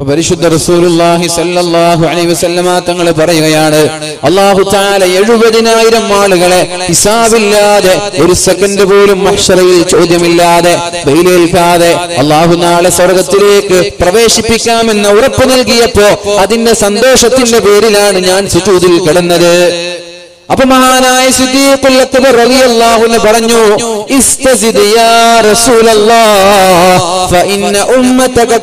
അപ്പൊ പരിശുദ്ധ റസൂലുള്ളാഹി സല്ലല്ലാഹു അലൈഹി വസല്ലമ തങ്ങൾ പറയുകയാണ് അല്ലാഹു തആല എഴുപതിനായിരം ആളുകളെ ഹിസാബില്ലാതെ ഒരു സെക്കൻഡ് പോലും മഹ്ശറയിൽ ചോദ്യമില്ലാതെ വെയിലേൽക്കാതെ അല്ലാഹു നാളെ സ്വർഗത്തിലേക്ക് പ്രവേശിപ്പിക്കാമെന്ന് ഉറപ്പ് നൽകിയപ്പോ അതിന്റെ സന്തോഷത്തിന്റെ പേരിലാണ് ഞാൻ സുജൂദിൽ കിടന്നത് അപ്പൊ മഹാനായ സിദ്ദീഖുൽ അക്ബർ റളിയല്ലാഹു അൻഹു പറഞ്ഞു ഇസ്തസിദ് യാ റസൂലല്ലാഹ് ഫഇന്ന ഉമ്മതക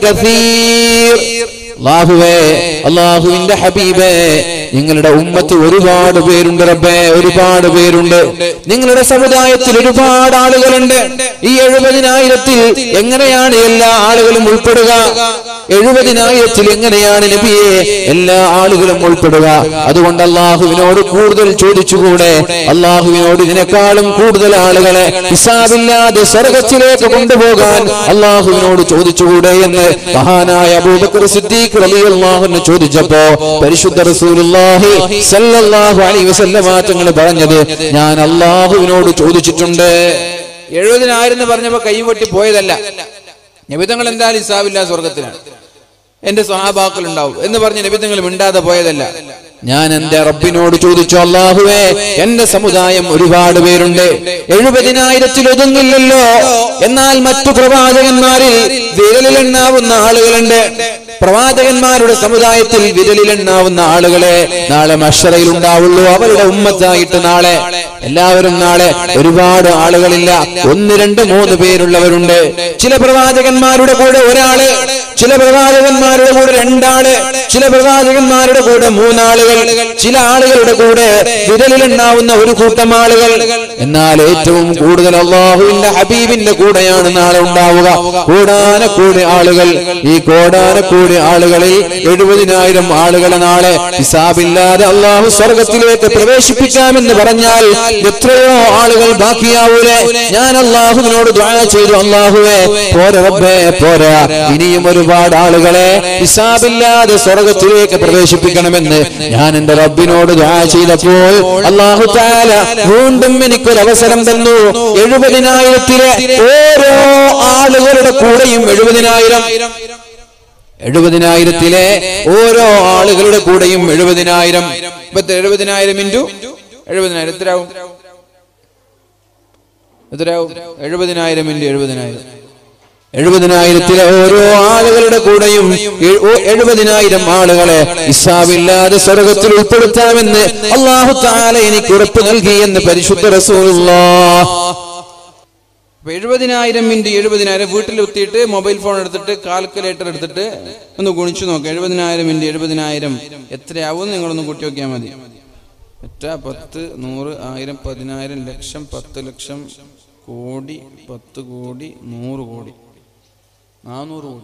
കസീർ അല്ലാഹുവേ അല്ലാഹുവിന്റെ ഹബീബേ നിങ്ങളുടെ ഉമ്മത്ത് ഒരുപാട് പേരുണ്ട് റബ്ബേ ഒരുപാട് പേരുണ്ട് നിങ്ങളുടെ സമുദായത്തിൽ ഒരുപാട് ആളുകളുണ്ട് ഈ എഴുപതിനായിരത്തിൽ എങ്ങനെയാണ് എല്ലാ ആളുകളും ഉൾപ്പെടുക എഴുപതിനായിരത്തിൽ എങ്ങനെയാണ് നബിയെ എല്ലാ ആളുകളും ഉൾപ്പെടുക അതുകൊണ്ട് അള്ളാഹുവിനോട് കൂടുതൽ ചോദിച്ചുകൂടെ അള്ളാഹുവിനോട് ഇതിനേക്കാളും കൂടുതൽ ആളുകളെ ഹിസാബില്ലാതെ സ്വർഗത്തിലേക്ക് കൊണ്ടുപോകാൻ അള്ളാഹുവിനോട് ചോദിച്ചുകൂടെ എന്ന് മഹാനായ അബൂബക്കർ സിദ്ദീഖ് റളിയല്ലാഹുവിന് ചോദിച്ചപ്പോ പരിശുദ്ധ റസൂലുള്ളാഹി സല്ലല്ലാഹു അലൈഹി വസല്ലമ തങ്ങൾ പറഞ്ഞത് ഞാൻ അള്ളാഹുവിനോട് ചോദിച്ചിട്ടുണ്ട് എഴുപതിനായിരം എന്ന് പറഞ്ഞപ്പോ കൈവട്ടി പോയതല്ല നിബിധങ്ങൾ എന്തായാലും ഹിസാബില്ല സ്വർഗത്തിലാണ് എന്റെ സ്വഹാബാക്കൾ ഉണ്ടാവും എന്ന് പറഞ്ഞ് നിബിധങ്ങൾ മിണ്ടാതെ പോയതല്ല ഞാൻ എന്റെ റബ്ബിനോട് ചോദിച്ചു അള്ളാഹുവേ എന്റെ സമുദായം ഒരുപാട് പേരുണ്ട് എഴുപതിനായിരത്തിൽ ഒതുങ്ങില്ലല്ലോ എന്നാൽ മറ്റു പ്രവാചകന്മാരിൽ വിരലിലെണ്ണാവുന്ന ആളുകളുണ്ട് പ്രവാചകന്മാരുടെ സമുദായത്തിൽ വിരലിലെണ്ണാവുന്ന ആളുകളെ നാളെ മഷറയിൽ ഉണ്ടാവുള്ളൂ അവരുടെ ഉമ്മത്തായിട്ട് നാളെ എല്ലാവരും നാളെ ഒരുപാട് ആളുകളില്ല ഒന്ന് രണ്ട് മൂന്ന് പേരുള്ളവരുണ്ട് ചില പ്രവാചകന്മാരുടെ കൂടെ ഒരാള് ചില പ്രവാചകന്മാരുടെ കൂടെ രണ്ടാള് ചില പ്രവാചകന്മാരുടെ കൂടെ മൂന്നാളുകൾ ചില ആളുകളുടെ കൂടെ വിരലിലുണ്ടാവുന്ന ഒരു കൂട്ടം ആളുകൾ എന്നാൽ ഏറ്റവും കൂടുതൽ അള്ളാഹുവിന്റെ ഹബീബിന്റെ കൂടെയാണ് നാളെ ഉണ്ടാവുക കൂടാനക്കൂടി ആളുകൾ ഈ കോടാനക്കൂടി ആളുകളിൽ എഴുപതിനായിരം ആളുകളെ നാളെ ഹിസാബില്ലാതെ അള്ളാഹു സ്വർഗത്തിലേക്ക് പ്രവേശിപ്പിക്കാമെന്ന് പറഞ്ഞാൽ എത്രയോ ആളുകൾ ബാക്കിയാവൂലേ ഞാൻ അള്ളാഹുവിനോട് ദ്വാ ചെയ്തു അള്ളാഹുവേ പോരാ റബ്ബേ പോരാ ഇനിയും ഒരുപാട് ആളുകളെ ഹിസാബില്ലാതെ സ്വർഗത്തിലേക്ക് പ്രവേശിപ്പിക്കണമെന്ന് ഞാൻ എന്റെ റബ്ബിനോട് ദ്വാ ചെയ്തപ്പോൾ അള്ളാഹു താല വീണ്ടും എനിക്കൊരു അവസരം തന്നു എഴുപതിനായിരത്തിലെ ഓരോ ആളുകളുടെ കൂടെയും എഴുപതിനായിരം എഴുപതിനായിരത്തിലെ ഓരോ ആളുകളുടെ കൂടെയും എഴുപതിനായിരം ഇപ്പത്തെ എഴുപതിനായിരം ഇൻറ്റു എഴുപതിനായിരം എത്രയാവും എത്രയാവും എഴുപതിനായിരം ഇൻറ്റു എഴുപതിനായിരം എഴുപതിനായിരത്തിലെ ഓരോ ആളുകളുടെ കൂടെയും എ- ഓ- എഴുപതിനായിരം ആളുകളെ ഇസാവില്ലാതെ സ്വർഗത്തിൽ ഉൾപ്പെടുത്താമെന്ന് അള്ളാഹു താല എനിക്ക് ഉറപ്പ് നൽകി എന്ന് പരിശുദ്ധ റസൂലുള്ളാഹ് അപ്പൊ എഴുപതിനായിരം മിനിറ്റ് എഴുപതിനായിരം വീട്ടിലെത്തിയിട്ട് മൊബൈൽ ഫോൺ എടുത്തിട്ട് കാൽക്കുലേറ്റർ എടുത്തിട്ട് ഒന്ന് ഗുണിച്ചു നോക്കാം എഴുപതിനായിരം മിനിറ്റ് എഴുപതിനായിരം എത്രയാവും നിങ്ങളൊന്ന് കൂട്ടി നോക്കിയാൽ മതി എത്ര പത്ത് നൂറ് ആയിരം പതിനായിരം ലക്ഷം പത്ത് ലക്ഷം കോടി പത്ത് കോടി നൂറ് കോടി നാനൂറ് കോടി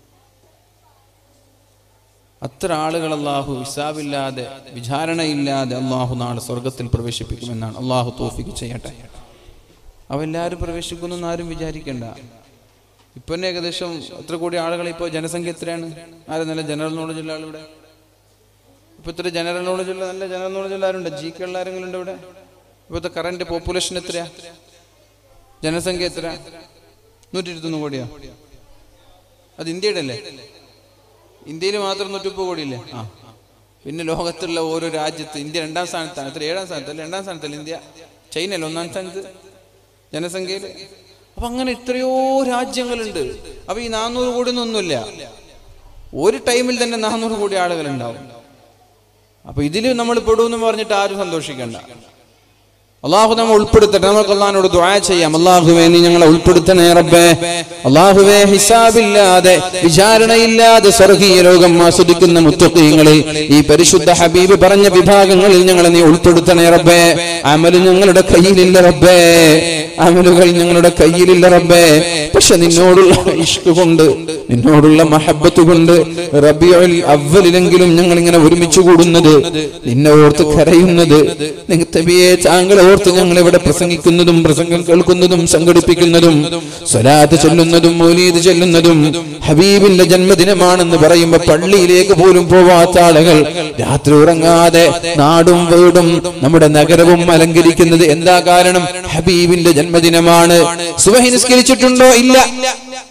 അത്ര ആളുകൾ അള്ളാഹു ഹിസാബില്ലാതെ വിചാരണയില്ലാതെ അള്ളാഹു നാളെ സ്വർഗത്തിൽ പ്രവേശിപ്പിക്കുമെന്നാണ് അള്ളാഹു തോഫിക്ക് ചെയ്യട്ടെ അവെല്ലാവരും പ്രവേശിക്കുന്നു ആരും വിചാരിക്കണ്ട ഇപ്പൊ തന്നെ ഏകദേശം എത്ര കോടി ആളുകൾ ഇപ്പോൾ ജനസംഖ്യ എത്രയാണ് ആരും നല്ല ജനറൽ നോളജ് ഉള്ള ആളിവിടെ ഇപ്പൊ ഇത്ര ജനറൽ നോളജ് ഉള്ള നല്ല ജനറൽ നോളജ് ഉള്ള ആരുണ്ട് ജി കെ ഉള്ള ആരെങ്കിലും ഉണ്ട് ഇവിടെ ഇപ്പോഴത്തെ കറന്റ് പോപ്പുലേഷൻ എത്രയാ ജനസംഖ്യ എത്ര നൂറ്റി ഇരുപത്തൊന്ന് കോടിയാ അത് ഇന്ത്യയുടെ അല്ലേ ഇന്ത്യയിൽ മാത്രം നൂറ്റിമുപ്പത് കോടിയില്ലേ ആ പിന്നെ ലോകത്തുള്ള ഓരോ രാജ്യത്ത് ഇന്ത്യ രണ്ടാം സ്ഥാനത്താണ് എത്ര ഏഴാം സ്ഥാനത്തല്ല രണ്ടാം സ്ഥാനത്തല്ല ഇന്ത്യ ചൈനയല്ല ഒന്നാം സ്ഥാനത്ത് ജനസംഖ്യയിൽ അപ്പൊ അങ്ങനെ എത്രയോ രാജ്യങ്ങളുണ്ട് അപ്പൊ ഈ നാനൂറ് കോടി ഒന്നുമില്ല ഒരു ടൈമിൽ തന്നെ നാനൂറ് കോടി ആളുകൾ ഉണ്ടാവും അപ്പൊ ഇതിൽ നമ്മൾ പെടുമെന്ന് പറഞ്ഞിട്ട് ആരും സന്തോഷിക്കണ്ട അള്ളാഹു നമ്മെ ഉൾപ്പെടുത്തട്ടെ നമുക്ക് അള്ളഹാനോട് ദ്വാ ചെയ്യാം അള്ളാഹുവേ നീ ഞങ്ങളെ ഉൾപ്പെടുത്തണേ റബ്ബേ അള്ളാഹുവേ ഹിസാബില്ലാതെ വിചാരണയില്ലാതെ സ്വർഗീയ ലോകം ആസ്വദിക്കുന്ന മുത്തക്കീങ്ങളിൽ ഈ പരിശുദ്ധ ഹബീബ് പറഞ്ഞ വിഭാഗങ്ങളിൽ ഞങ്ങളെ നീ ഉൾപ്പെടുത്തണേ റബ്ബേ അമല് ഞങ്ങളുടെ കയ്യിലില്ല റബ്ബേ അമലുകൾ ഞങ്ങളുടെ കയ്യിലില്ല റബ്ബേ പക്ഷെ നിന്നോടുള്ള ഇഷ്ക് കൊണ്ട് നിന്നോടുള്ള മഹബത്ത് കൊണ്ട് റബിയുൽ അവലിലെങ്കിലും ഞങ്ങൾ ഇങ്ങനെ ഒരുമിച്ച് കൂടുന്നത് നിന്നെ ഓർത്ത് കരയുന്നത് നിങ്ങ- തബിയെ താങ്കളെ ഓർത്ത് ഞങ്ങൾ ഇവിടെ പ്രസംഗിക്കുന്നതും പ്രസംഗം കേൾക്കുന്നതും സംഘടിപ്പിക്കുന്നതും സ്വലാത്ത് ചൊല്ലുന്നതും മൗലീദ് ചൊല്ലുന്നതും ഹബീബിന്റെ ജന്മദിനമാണെന്ന് പറയുമ്പോ പള്ളിയിലേക്ക് പോലും പോവാത്ത ആളുകൾ രാത്രി ഉറങ്ങാതെ നാടും വീടും നമ്മുടെ നഗരവും അലങ്കരിക്കുന്നത് എന്താ കാരണം ഹബീബിന്റെ ജന്മദിനമാണ് സുബഹി നിസ്കരിച്ചിട്ടുണ്ടോ ഇല്ല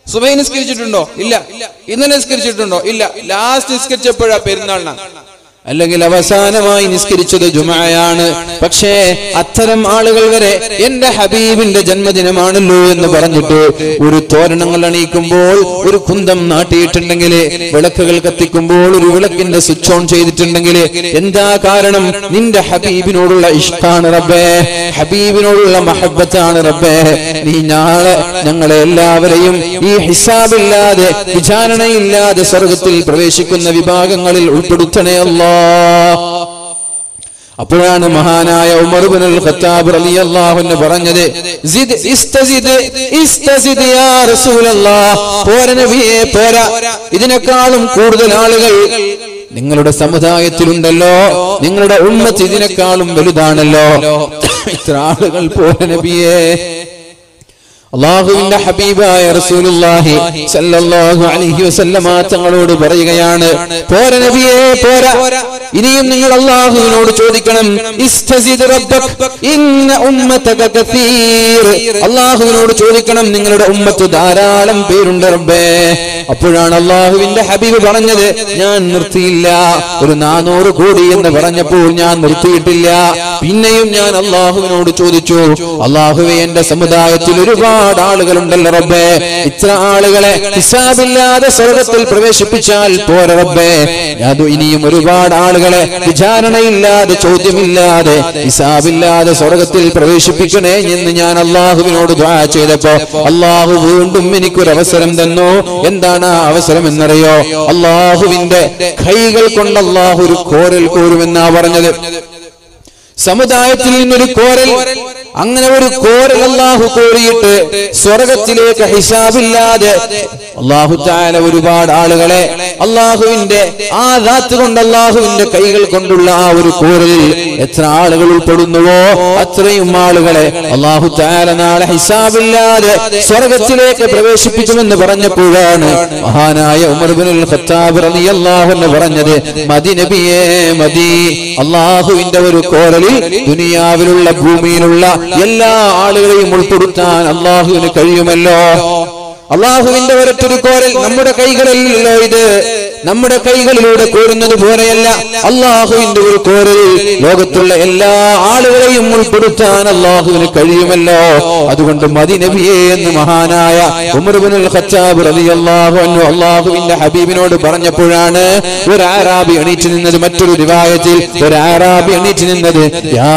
സുബൈ നിസ്കരിച്ചിട്ടുണ്ടോ ഇല്ല ഇന്നലെ നിസ്കരിച്ചിട്ടുണ്ടോ ഇല്ല ലാസ്റ്റ് നിസ്കരിച്ചപ്പോഴാ പെരുന്നാളിനാണ് അല്ലെങ്കിൽ അവസാനമായി നിസ്കരിച്ചത് ജുമയാണ് പക്ഷേ അത്തരം ആളുകൾ വരെ എന്റെ ഹബീബിന്റെ ജന്മദിനമാണല്ലോ എന്ന് പറഞ്ഞിട്ട് ഒരു തോരണങ്ങൾ അണിയിക്കുമ്പോൾ ഒരു കുന്തം നാട്ടിയിട്ടുണ്ടെങ്കിൽ വിളക്കുകൾ കത്തിക്കുമ്പോൾ ഒരു വിളക്കിന്റെ സ്വിച്ച് ഓൺ ചെയ്തിട്ടുണ്ടെങ്കിൽ എന്താ കാരണം നിന്റെ ഹബീബിനോടുള്ള ഇഷ്ടാണ് റബ്ബേ ഹബീബിനോടുള്ള മഹബത്താണ് റബ്ബേ നീ നാളെ ഞങ്ങളെ എല്ലാവരെയും ഈ ഹിസാബില്ലാതെ വിചാരണയില്ലാതെ സ്വർഗത്തിൽ പ്രവേശിക്കുന്ന വിഭാഗങ്ങളിൽ ഉൾപ്പെടുത്തണേ അല്ലാ അപ്പോഴാണ് മഹാനായ ഉമർ ഇബ്നുൽ ഖത്താബ് റളിയല്ലാഹു അൻഹു പറഞ്ഞത് സിദ് ഇസ്തസിദ് ഇസ്തസിദ് യാ റസൂലല്ലാഹ് പോര നബിയേ പോരാ ഇതിനേക്കാളും കൂടുതൽ ആളുകൾ നിങ്ങളുടെ സമുദായത്തിലുണ്ടല്ലോ നിങ്ങളുടെ ഉമ്മത്ത് ഇതിനേക്കാളും വലുതാണല്ലോ ഇത്ര ആളുകൾ പോര നബിയേ അള്ളാഹുവിന്റെ ഹബീബായ റസൂലുള്ളാഹി സല്ലല്ലാഹു അലൈഹി വസല്ലമ തങ്ങളോട് പറയുകയാണ് പോര നബിയേ പോരാ ഇനിയും നിങ്ങൾ അള്ളാഹുവിനോട് ചോദിക്കണം ഇസ്തസിദ് റബ്ബക് ഇന്ന ഉമ്മതക കസീർ അള്ളാഹുവിനോട് ചോദിക്കണം നിങ്ങളുടെ ഉമ്മത്ത് ധാരാളം പേരുണ്ട് റബ്ബേ അപ്പോഴാണ് അള്ളാഹുവിന്റെ ഹബീബ് പറഞ്ഞത് ഞാൻ നിർത്തിയില്ല ഒരു നാനൂറ് കോടി എന്ന് പറഞ്ഞപ്പോൾ ഞാൻ നിർത്തിയിട്ടില്ല പിന്നെയും ഞാൻ അള്ളാഹുവിനോട് ചോദിച്ചു അള്ളാഹുവെ എന്റെ സമുദായത്തിൽ ഒരുപാട് ആളുകളുണ്ടല്ലോ റബ്ബേ ഇത്ര ആളുകളെ ഹിസാബില്ലാതെ സ്വർഗത്തിൽ പ്രവേശിപ്പിച്ചാൽ പോരെ റബ്ബേ അത് ഇനിയും ഒരുപാട് ആളുകളെ വിചാരണയില്ലാതെ ചോദ്യമില്ലാതെ ഹിസാബില്ലാതെ സ്വർഗത്തിൽ പ്രവേശിപ്പിക്കണേ എന്ന് ഞാൻ അള്ളാഹുവിനോട് ദ്വാ ചെയ്തപ്പോ അള്ളാഹു വീണ്ടും എനിക്കൊരു അവസരം തന്നു എന്താണ് ആ അവസരം എന്നറിയോ അള്ളാഹുവിന്റെ കൈകൾ കൊണ്ട് അള്ളാഹു ഒരു കോരൽ കോരുമെന്നാ പറഞ്ഞത് സമുദായത്തിൽ നിന്നൊരു കോരൽ അങ്ങനെ ഒരു കോരൽ അള്ളാഹു കോരിയിട്ട് സ്വർഗത്തിലേക്ക് ഹിസാബില്ലാതെ അള്ളാഹു താല ഒരുപാട് ആളുകളെ അള്ളാഹുവിന്റെ ആ ദാത്ത് കൊണ്ട് അള്ളാഹുവിന്റെ കൈകൾ കൊണ്ടുള്ള ആ ഒരു കോരലിൽ എത്ര ആളുകൾ ഉൾപ്പെടുന്നുവോ അത്രയും ആളുകളെ അള്ളാഹു താല നാളെ ഹിസാബില്ലാതെ സ്വർഗത്തിലേക്ക് പ്രവേശിപ്പിക്കുമെന്ന് പറഞ്ഞപ്പോഴാണ് മഹാനായ ഉമർബിനുൽ ഖത്താബ് റളിയല്ലാഹു അൻഹു പറഞ്ഞത് മദി നബിയേ മദി അള്ളാഹുവിന്റെ ഒരു കോരലിൽ ദുനിയാവിലുള്ള ഭൂമിയിലുള്ള എല്ലാ ആളുകളെയും ഉൾപ്പെടുത്താൻ അള്ളാഹുവിന് കഴിയുമല്ലോ അള്ളാഹുവിന്റെ ഒരൊറ്റൊരു കോരൽ നമ്മുടെ കൈകളിലല്ലോ ഇത് നമ്മുടെ കൈകളിലൂടെ കോരുന്നത് പോലെയല്ല അള്ളാഹുവിന്റെ ഒരു കോരലിൽ ലോകത്തുള്ള എല്ലാ ആളുകളെയും ഉൾപ്പെടുത്താൻ അള്ളാഹുവിന് കഴിയുമല്ലോ അതുകൊണ്ട് മതി നബിയെ എന്ന് മഹാനായ ഉമർബിനുൽ ഖത്താബ് റളിയല്ലാഹു അൻഹു അള്ളാഹുവിന്റെ ഹബീബിനോട് പറഞ്ഞപ്പോഴാണ് ഒരു ആറാബി എണീറ്റ് നിന്നത് മറ്റൊരു റിവായത്തിൽ ഒരു ആറാബി എണീറ്റ് നിന്നത് യാ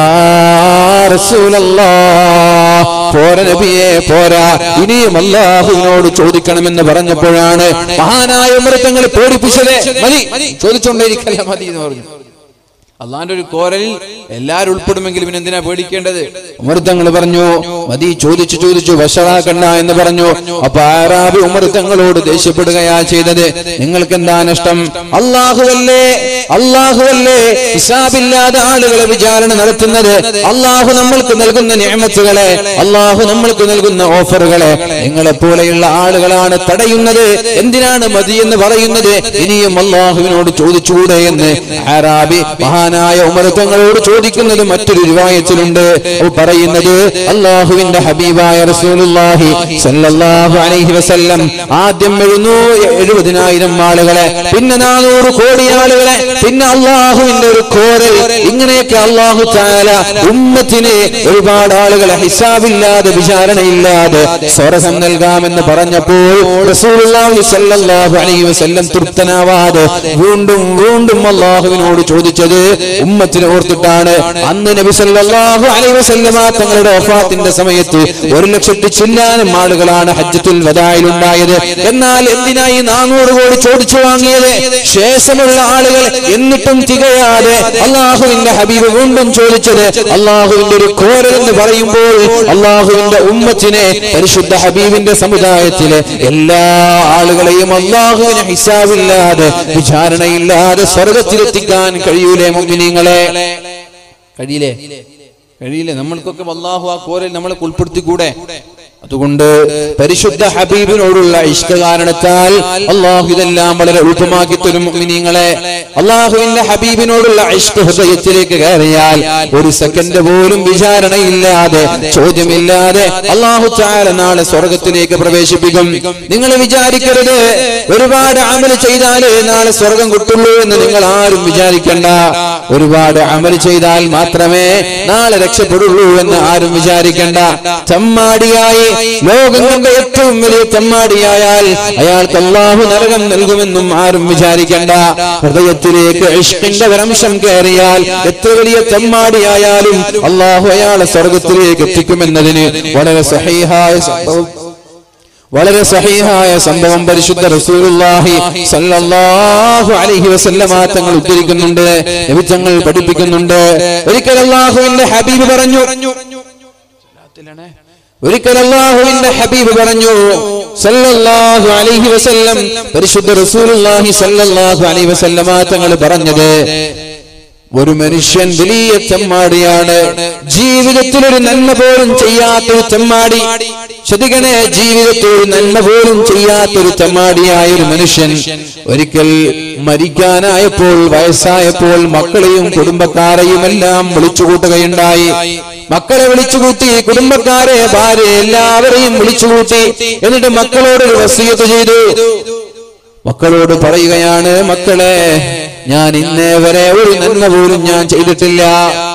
റസൂലല്ലാഹ് പോര നബിയെ പോരാ ഇനിയും അള്ളാഹുവിനോട് ചോദിക്കണമെന്ന് പറഞ്ഞപ്പോഴാണ് മഹാനായ ഉമൃത്തങ്ങൾ പേടിപ്പിച്ചത് മതി ചോദിച്ചോണ്ടേയിരിക്കല്ല മതി എന്ന് പറഞ്ഞു അള്ളാന്റെ ഒരു കോരലിൽ എല്ലാരും ഉൾപ്പെടുമെങ്കിൽ പിന്നെ എന്തിനാ പേടിക്കേണ്ടത് ഉമർത്തങ്ങൾ പറഞ്ഞു മതി ചോദിച്ചു ചോദിച്ചു വഷളാക്കണ്ട എന്ന് പറഞ്ഞു അപ്പൊ ആറാബി ഉമർത്തങ്ങളോട് ദേഷ്യപ്പെടുകയാ ചെയ്തത് നിങ്ങൾക്ക് എന്താ നഷ്ടം അള്ളാഹുവല്ലേ അള്ളാഹുവല്ലേ ഹിസാബില്ലാതെ ആളുകളെ വിചാരണ നടത്തുന്നത് അള്ളാഹു നമ്മൾക്ക് നൽകുന്ന നിയമത്തുകളെ അള്ളാഹു നമ്മൾക്ക് നൽകുന്ന ഓഫറുകളെ നിങ്ങളെ പോലെയുള്ള ആളുകളാണ് തടയുന്നത് എന്തിനാണ് മതി എന്ന് പറയുന്നത് ഇനിയും അള്ളാഹുവിനോട് ചോദിച്ചുകൂടെ എന്ന് ആറാബി മഹാനായ ഉമരത്വങ്ങളോട് ചോദിക്കുന്നത് മറ്റൊരു രൂപായത്തിലുണ്ട് പറയുന്നത് അള്ളാഹുവിന്റെ ഹബീബായ റസൂലുള്ളാഹി സല്ലല്ലാഹു അലൈഹി വസല്ലം ആദ്യം എഴുന്നൂ എഴുപതിനായിരം ആളുകളെ പിന്നെ നാനൂറ് കോടി ആളുകളെ പിന്നെ അള്ളാഹുവിന്റെ ഒരു കോരൽ ഇങ്ങനെയൊക്കെ അള്ളാഹു താല ഉമ്മത്തിന് ഒരുപാട് ആളുകളെ ഹിസാബില്ലാതെ വിചാരണയില്ലാതെ സ്വർഗം നൽകാമെന്ന് പറഞ്ഞപ്പോൾ റസൂലുള്ളാഹി സല്ലല്ലാഹു അലൈഹി വസല്ലം തൃപ്തനാവാതെ വീണ്ടും വീണ്ടും അള്ളാഹുവിനോട് ചോദിച്ചത് ഉമ്മത്തിനെ ഓർത്തിട്ടാണ് അന്ന് നബി സല്ലല്ലാഹു അലൈഹി വസല്ലമ തങ്ങളുടെ വഫാത്തിന്റെ സമയത്ത് ഒരു ലക്ഷത്തി ചില്ലാനും ആളുകളാണ് ഹജ്ജത്തുൽ വദായിൽ ഉണ്ടായത് എന്നാൽ എന്തിനായി നാനൂറ് കോടി ചോദിച്ചു വാങ്ങിയത് ശേഷമുള്ള ആളുകൾ എന്നിട്ടും തികയാതെ അള്ളാഹുവിന്റെ ഹബീബ് വീണ്ടും ചോദിച്ചത് അള്ളാഹുവിന്റെ ഒരു കോരൽ എന്ന് പറയുമ്പോൾ അള്ളാഹുവിന്റെ ഉമ്മത്തിനെ പരിശുദ്ധ ഹബീബിന്റെ സമുദായത്തിലെ എല്ലാ ആളുകളെയും അള്ളാഹുവിന് ഹിസാബില്ലാതെ വിചാരണയില്ലാതെ സ്വർഗത്തിലെത്തിക്കാൻ കഴിയൂലേ മുഗ്മിനീങ്ങളെ കഴിയില്ലേ കഴിയില്ലേ നമ്മൾക്കൊക്കെ അള്ളാഹു ആ കോരൽ നമ്മളെ ഉൾപ്പെടുത്തിക്കൂടെ അതുകൊണ്ട് പരിശുദ്ധ ഹബീബിനോടുള്ള ഇഷ്ട കാരണത്താൽ അള്ളാഹു ഇതെല്ലാം വളരെ എളുപ്പമാക്കി തരും മുഅ്മിനീങ്ങളെ അള്ളാഹുവിന്റെ ഹബീബിനോടുള്ള ഇഷ്ട ഹൃദയത്തിലേക്ക് കയറിയാൽ ഒരു സെക്കൻഡ് പോലും വിചാരണയില്ലാതെ ചോദ്യമില്ലാതെ അള്ളാഹു ചാല നാളെ സ്വർഗത്തിലേക്ക് പ്രവേശിപ്പിക്കും നിങ്ങൾ വിചാരിക്കരുത് ഒരുപാട് അമൽ ചെയ്താലേ നാളെ സ്വർഗം കിട്ടുള്ളൂ എന്ന് നിങ്ങൾ ആരും വിചാരിക്കണ്ട ഒരുപാട് അമൽ ചെയ്താൽ മാത്രമേ നാളെ രക്ഷപ്പെടുള്ളൂ എന്ന് ആരും വിചാരിക്കണ്ട ചമ്മാടിയായി ലോകം കണ്ട ഏറ്റവും വലിയ ചമ്മാടിയായാൽ അയാൾക്ക് അള്ളാഹു നരകം നൽകുമെന്നും ആരും വിചാരിക്കണ്ട ഹൃദയത്തിലേക്ക് ഇഷ്കിന്റെ ഒരംശം കയറിയാൽ എത്ര വലിയ ചമ്മാടിയായാലും അള്ളാഹു അയാളെ സ്വർഗത്തിലേക്ക് എത്തിക്കുമെന്നതിന് വളരെ സഹീഹായ സംഭവം വളരെ സഹീഹായ സംഭവം പരിശുദ്ധ റസൂലുള്ളാഹി സല്ലല്ലാഹു അലൈഹി വസല്ലമ തങ്ങൾ ഉദ്ധരിക്കുന്നുണ്ട് നബി തങ്ങൾ പഠിപ്പിക്കുന്നുണ്ട് ഒരിക്കൽ അല്ലാഹുവിന്റെ ഹബീബ് പറഞ്ഞു ഒരിക്കൽ അല്ലാഹുവിന്റെ ഹബീബ് പറഞ്ഞു സല്ലല്ലാഹു അലൈഹി വസല്ലം പരിശുദ്ധ റസൂലുള്ളാഹി സല്ലല്ലാഹു അലൈഹി വസല്ലമ തങ്ങൾ പറഞ്ഞത് ഒരു മനുഷ്യൻ വലിയ ചെമ്മാടിയാണ് ജീവിതത്തിൽ ഒരു നന്മ പോലും ചെയ്യാത്തൊരു ചെമ്മാടി ശ്രദ്ധിക്കണേ ജീവിതത്തിൽ ഒരു നന്മ പോലും ചെയ്യാത്തൊരു ചെമ്മാടിയായ ഒരു മനുഷ്യൻ ഒരിക്കൽ മരിക്കാനായപ്പോൾ വയസ്സായപ്പോൾ മക്കളെയും കുടുംബക്കാരെയും എല്ലാം വിളിച്ചുകൂട്ടുകയുണ്ടായി മക്കളെ വിളിച്ചുകൂട്ടി കുടുംബക്കാരെ ഭാര്യ എല്ലാവരെയും വിളിച്ചുകൂട്ടി എന്നിട്ട് മക്കളോട് ഒരു വസീയത്ത് ചെയ്തു മക്കളോട് പറയുകയാണ് മക്കളെ ഞാൻ ഇന്നേ വരെ ഒരു നന്മ പോലും ഞാൻ ചെയ്തിട്ടില്ല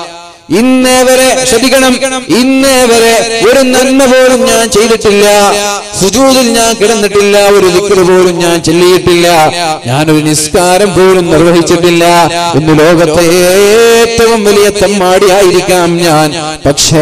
ഇന്നേ വരെ ശ്രദ്ധിക്കണം ഇന്നേ വരെ ഒരു നന്മ പോലും ഞാൻ ചെയ്തിട്ടില്ല സുജൂതിൽ ഞാൻ കിടന്നിട്ടില്ല ഒരു ദിക്കറ് പോലും ഞാൻ ചെല്ലിയിട്ടില്ല ഞാനൊരു നിസ്കാരം പോലും നിർവഹിച്ചിട്ടില്ല ഇന്ന് ലോകത്തെ ഏറ്റവും വലിയ തെമ്മാടിയായിരിക്കാം ഞാൻ പക്ഷേ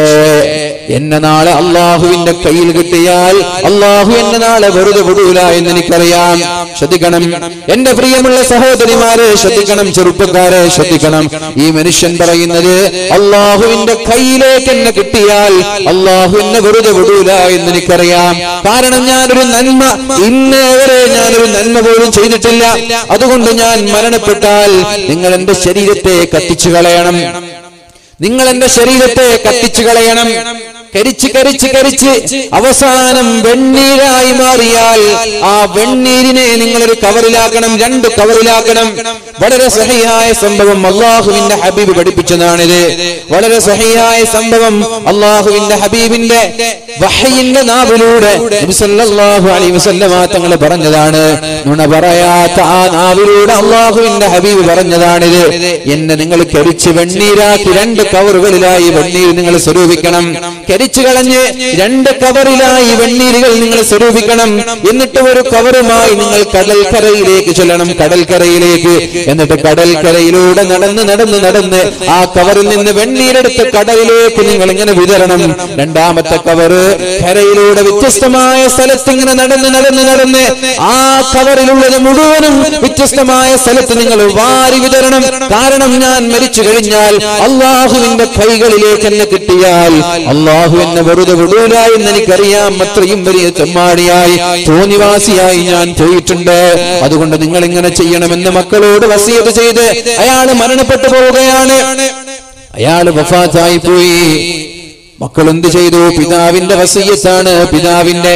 എന്നെ നാളെ അള്ളാഹുവിന്റെ കയ്യിൽ കിട്ടിയാൽ അള്ളാഹു എന്നെ നാളെ വെറുതെ വിടൂല എന്ന് എനിക്കറിയാം ശ്രദ്ധിക്കണം എന്റെ പ്രിയമുള്ള സഹോദരിമാരെ ശ്രദ്ധിക്കണം ചെറുപ്പക്കാരെ ശ്രദ്ധിക്കണം ഈ മനുഷ്യൻ പറയുന്നത് അള്ളാഹുവിന്റെ കയ്യിലേക്ക് എന്നെ കിട്ടിയാൽ അള്ളാഹു എന്നെ വെറുതെ വിടൂല എന്ന് എനിക്കറിയാം കാരണം ഞാനൊരു നന്മ ഇന്നേ വരെ ഞാനൊരു നന്മ പോലും ചെയ്തിട്ടില്ല അതുകൊണ്ട് ഞാൻ മരണപ്പെട്ടാൽ നിങ്ങൾ എന്റെ ശരീരത്തെ കത്തിച്ചു കളയണം നിങ്ങൾ എന്റെ ശരീരത്തെ കത്തിച്ചു കളയണം കരിച്ച് കരിച്ച് കരിച്ച് അവസാനം വെണ്ണീരായി മാറിയാൽ ആ വെണ്ണീരിനെ നിങ്ങളൊരു കവറിലാക്കണം രണ്ട് കവറിലാക്കണം വളരെ സഹിയായ സംഭവം അള്ളാഹുവിന്റെ ഹബീബ് പഠിപ്പിച്ചതാണിത് വളരെ സഹിയായ സംഭവം അള്ളാഹുവിന്റെ ഹബീബിന്റെ വഹയിന്റെ നാവിലൂടെ നബി സല്ലല്ലാഹു അലൈഹി വസല്ലമ തങ്ങൾ പറഞ്ഞതാണ് നുണ പറയാത്ത ആ നാവിലൂടെ അള്ളാഹുവിന്റെ ഹബീബ് പറഞ്ഞതാണിത് എന്നെ നിങ്ങൾ കരിച്ച് വെണ്ണീരാക്കി രണ്ട് കവറുകളിലായി വെണ്ണീർ നിങ്ങൾ സ്വരൂപിക്കണം കരിച്ചു കളഞ്ഞ് രണ്ട് കവറിലായി വെണ്ണീരുകൾ നിങ്ങൾ സ്വരൂപിക്കണം എന്നിട്ട് ഒരു കവറുമായി നിങ്ങൾ കടൽക്കരയിലേക്ക് ചെല്ലണം കടൽക്കരയിലേക്ക് എന്നിട്ട് കടൽക്കരയിലൂടെ നടന്ന് നടന്ന് നടന്ന് ആ കവറിൽ നിന്ന് വെണ്ണീരെടുത്ത് കടലിലേക്ക് നിങ്ങൾ ഇങ്ങനെ വിതരണം രണ്ടാമത്തെ കവറ് കരയിലൂടെ വ്യത്യസ്തമായ സ്ഥലത്ത് ഇങ്ങനെ നടന്ന് നടന്ന് നടന്ന് ആ കവറിലുള്ളത് മുഴുവനും വ്യത്യസ്തമായ സ്ഥലത്ത് നിങ്ങൾ വാരി വിതരണം കാരണം ഞാൻ മരിച്ചു കഴിഞ്ഞാൽ അള്ളാഹുവിന്റെ കൈകളിലേക്ക് എന്നെ കിട്ടിയാൽ അള്ളാഹു എന്നെ വെറുതെ വിടൂല എന്ന് എനിക്കറിയാം അത്രയും വലിയ ചെമ്മാടിയായി തോന്നിവാസിയായി ഞാൻ പോയിട്ടുണ്ട് അതുകൊണ്ട് നിങ്ങൾ ഇങ്ങനെ ചെയ്യണമെന്ന് മക്കളോട് വസീത് ചെയ്ത് അയാൾ മരണപ്പെട്ടു പോവുകയാണ് അയാൾ വഫാത്തായി പോയി മക്കൾ എന്ത് ചെയ്തു പിതാവിന്റെ വസീയത്താണ് പിതാവിന്റെ